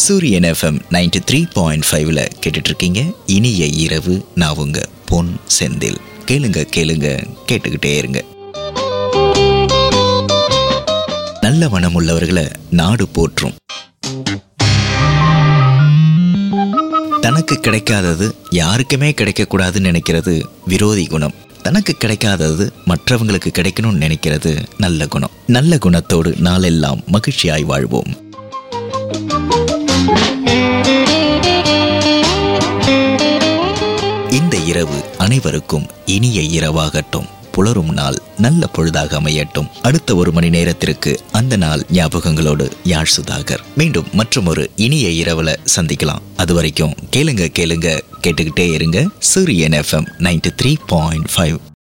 சூரியன் FM ninety three point ஃபைவ்ல கேட்டுட்டு இருக்கீங்க இனிய இரவு நான் உங்க பொன் செந்தில் கேளுங்க கேளுங்க கேட்டுக்கிட்டே இருங்க நல்ல மனம் உள்ளவர்களை நாடு போற்றும் தனக்கு கிடைக்காதது யாருக்குமே கிடைக்கக்கூடாதுன்னு நினைக்கிறது விரோதி குணம் தனக்கு கிடைக்காதது மற்றவங்களுக்கு கிடைக்கணும்னு நினைக்கிறது நல்ல குணம் நல்ல குணத்தோடு நாளெல்லாம் மகிழ்ச்சியாய் வாழ்வோம் இந்த இரவு அனைவருக்கும் இனிய இரவாகட்டும் புலரும் நாள் நல்ல பொழுதாக அமையட்டும் அடுத்த ஒரு மணி நேரத்திற்கு அந்த நாள் ஞாபகங்களோடு யாழ் சுதாகர் மீண்டும் மற்றும் ஒரு இனிய இரவுல சந்திக்கலாம் அது வரைக்கும் கேளுங்க கேளுங்க கேட்டுக்கிட்டே இருங்க Suryan FM ninety three point five